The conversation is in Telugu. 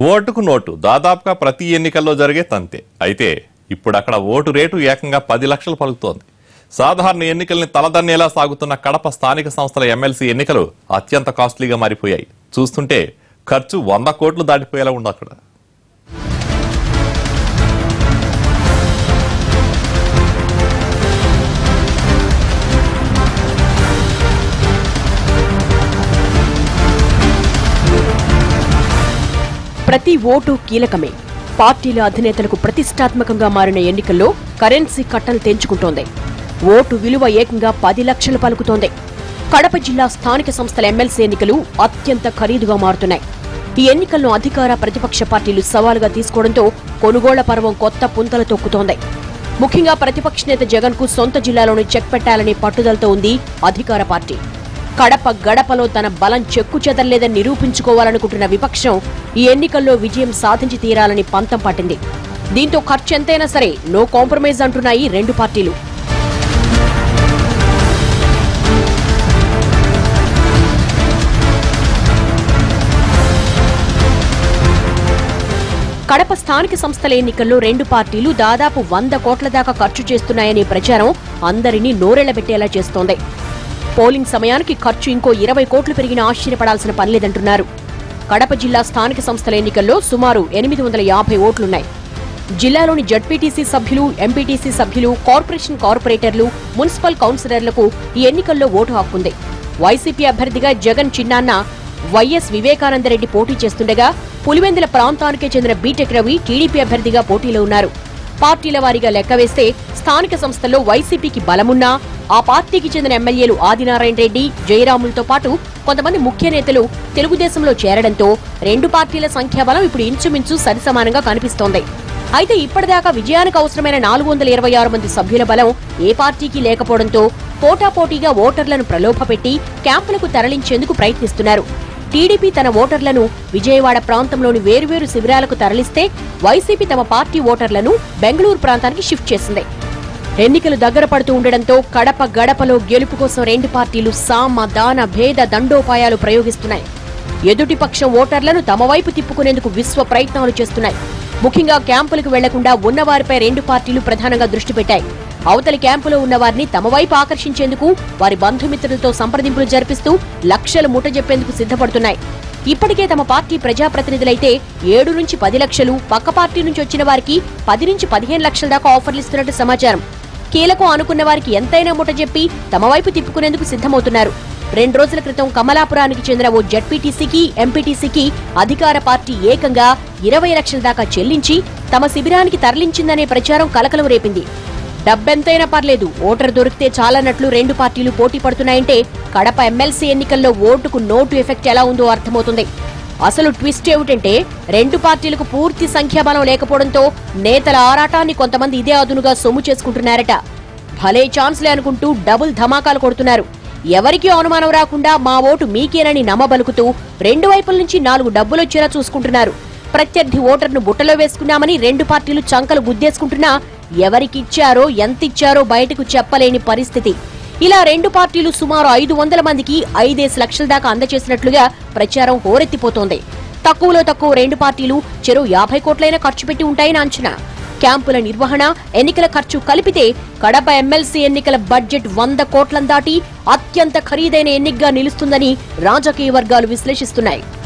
ఓటుకు నోటు దాదాపుగా ప్రతి ఎన్నికల్లో జరిగే తంతే అయితే ఇప్పుడు అక్కడ ఓటు రేటు ఏకంగా పది లక్షలు పలుకుతోంది సాధారణ ఎన్నికల్ని తలదన్నేలా సాగుతున్న కడప స్థానిక సంస్థల ఎమ్మెల్సీ ఎన్నికలు అత్యంత కాస్ట్లీగా మారిపోయాయి చూస్తుంటే ఖర్చు వంద కోట్లు దాటిపోయేలా ఉంది అక్కడ ప్రతి ఓటు కీలకమే పార్టీల అధినేతలకు ప్రతిష్టాత్మకంగా మారిన ఎన్నికల్లో కరెన్సీ కట్టలు తెంచుకుంటోంది ఓటు విలువ ఏకంగా పది లక్షలు పలుకుతోంది కడప జిల్లా స్థానిక సంస్థల ఎమ్మెల్సీ ఎన్నికలు అత్యంత ఖరీదుగా మారుతున్నాయి ఈ ఎన్నికలను అధికార ప్రతిపక్ష పార్టీలు సవాలుగా తీసుకోవడంతో కొనుగోళ్ల పర్వం కొత్త పుంతలు తొక్కుతోంది ముఖ్యంగా ప్రతిపక్ష నేత జగన్ కు సొంత జిల్లాలోనే చెక్ పెట్టాలనే పట్టుదలతో ఉంది అధికార పార్టీ కడప గడపలో తన బలం చెక్కు చెదరలేదని నిరూపించుకోవాలనుకుంటున్న విపక్షం ఈ ఎన్నికల్లో విజయం సాధించి తీరాలని పంతం పట్టింది దీంతో ఖర్చు ఎంతైనా సరే నో కాంప్రమైజ్ అంటున్నాయి రెండు పార్టీలు కడప స్థానిక సంస్థల ఎన్నికల్లో రెండు పార్టీలు దాదాపు వంద కోట్ల దాకా ఖర్చు చేస్తున్నాయనే ప్రచారం అందరినీ నోరెళ్లబెట్టేలా చేస్తోంది పోలింగ్ సమయానికి ఖర్చు ఇంకో ఇరవై కోట్లు పెరిగినా ఆశ్చర్యపడాల్సిన పనిలేదంటున్నారు కడప జిల్లా స్థానిక సంస్థల ఎన్నికల్లో సుమారు ఎనిమిది వందల యాభై ఓట్లున్నాయి జిల్లాలోని జడ్పీటీసీ సభ్యులు ఎంపీటీసీ సభ్యులు కార్పొరేషన్ కార్పొరేటర్లు మున్సిపల్ కౌన్సిలర్లకు ఈ ఎన్నికల్లో ఓటు హక్కుంది వైసీపీ అభ్యర్థిగా జగన్ చిన్నాన్న వైఎస్ వివేకానందరెడ్డి పోటీ చేస్తుండగా పులివెందుల ప్రాంతానికే చెందిన బీటెక్ రవి టీడీపీ అభ్యర్థిగా పోటీలో ఉన్నారు పార్టీల వారీగా లెక్క వేస్తే స్థానిక సంస్థల్లో వైసీపీకి బలమున్నా ఆ పార్టీకి చెందిన ఎమ్మెల్యేలు ఆదినారాయణ రెడ్డి జయరాములతో పాటు కొంతమంది ముఖ్య నేతలు తెలుగుదేశంలో చేరడంతో రెండు పార్టీల సంఖ్యాబలం ఇప్పుడు ఇంచుమించు సరిసమానంగా కనిపిస్తోంది అయితే ఇప్పటిదాకా విజయానికి అవసరమైన నాలుగు వందల ఇరవై ఆరు మంది సభ్యుల బలం ఏ పార్టీకి లేకపోవడంతో పోటాపోటీగా ఓటర్లను ప్రలోభపెట్టి క్యాంపులకు తరలించేందుకు ప్రయత్నిస్తున్నారు టీడీపీ తన ఓటర్లను విజయవాడ ప్రాంతంలోని వేరువేరు శిబిరాలకు తరలిస్తే వైసీపీ తమ పార్టీ ఓటర్లను బెంగళూరు ప్రాంతానికి షిఫ్ట్ చేసింది ఎన్నికలు దగ్గర పడుతూ ఉండడంతో కడప గడపలో గెలుపు కోసం రెండు పార్టీలు సామ దాన భేద దండోపాయాలు ప్రయోగిస్తున్నాయి ఎదుటి పక్షం ఓటర్లను తమ వైపు తిప్పుకునేందుకు విశ్వ ప్రయత్నాలు చేస్తున్నాయి ముఖ్యంగా క్యాంపులకు వెళ్లకుండా ఉన్నవారిపై రెండు పార్టీలు ప్రధానంగా దృష్టి పెట్టాయి అవతలి క్యాంపులో ఉన్నవారిని తమ వైపు ఆకర్షించేందుకు వారి బంధుమిత్రులతో సంప్రదింపులు జరిపిస్తూ లక్షలు ముట్టజెప్పేందుకు సిద్ధపడుతున్నాయి ఇప్పటికే తమ పార్టీ ప్రజాప్రతినిధులైతే ఏడు నుంచి పది లక్షలు పక్క పార్టీ నుంచి వచ్చిన వారికి పది నుంచి పదిహేను లక్షల దాకా ఆఫర్లు ఇస్తున్నట్టు సమాచారం కీలకం అనుకున్న వారికి ఎంతైనా ముట్టజెప్పి తమ వైపు తిప్పుకునేందుకు సిద్ధమవుతున్నారు రెండు రోజుల క్రితం కమలాపురానికి చెందిన ఓ జడ్పీటీసీకి ఎంపీటీసీకి అధికార పార్టీ ఏకంగా ఇరవై లక్షల దాకా చెల్లించి తమ శిబిరానికి తరలించిందనే ప్రచారం కలకలం రేపింది డబ్బెంతైనా పర్లేదు ఓటర్ దొరికితే చాలన్నట్లు రెండు పార్టీలు పోటీ పడుతున్నాయంటే కడప ఎమ్మెల్సీ ఎన్నికల్లో ఓటుకు నోటు ఎఫెక్ట్ ఎలా ఉందో అర్థమవుతుంది అసలు ట్విస్ట్ ఏమిటంటే రెండు పార్టీలకు పూర్తి సంఖ్యాబలం లేకపోవడంతో నేతల ఆరాటాన్ని కొంతమంది ఇదే అదునుగా సొమ్ము చేసుకుంటున్నారట భలే ఛాన్స్లే అనుకుంటూ డబుల్ ధమాకాలు కొడుతున్నారు ఎవరికీ అనుమానం రాకుండా మా ఓటు మీకేనని నమ్మబలుకుతూ రెండు వైపుల నుంచి నాలుగు డబ్బులొచ్చేలా చూసుకుంటున్నారు ప్రత్యర్థి ఓటర్ను బుట్టలో వేసుకున్నామని రెండు పార్టీలు చంకలు గుద్దేసుకుంటున్నా ఎవరికిచ్చారో ఎంతిచ్చారో బయటకు చెప్పలేని పరిస్థితి ఇలా రెండు పార్టీలు సుమారు ఐదు వందల మందికి ఐదేసి లక్షల దాకా అందజేసినట్లుగా ప్రచారం హోరెత్తిపోతోంది తక్కువలో తక్కువ రెండు పార్టీలు చెరో యాభై కోట్లైనా ఖర్చు పెట్టి ఉంటాయని అంచనా క్యాంపుల నిర్వహణ ఎన్నికల ఖర్చు కలిపితే కడప ఎమ్మెల్సీ ఎన్నికల బడ్జెట్ వంద కోట్లను దాటి అత్యంత ఖరీదైన ఎన్నికగా నిలుస్తుందని రాజకీయ వర్గాలు విశ్లేషిస్తున్నాయి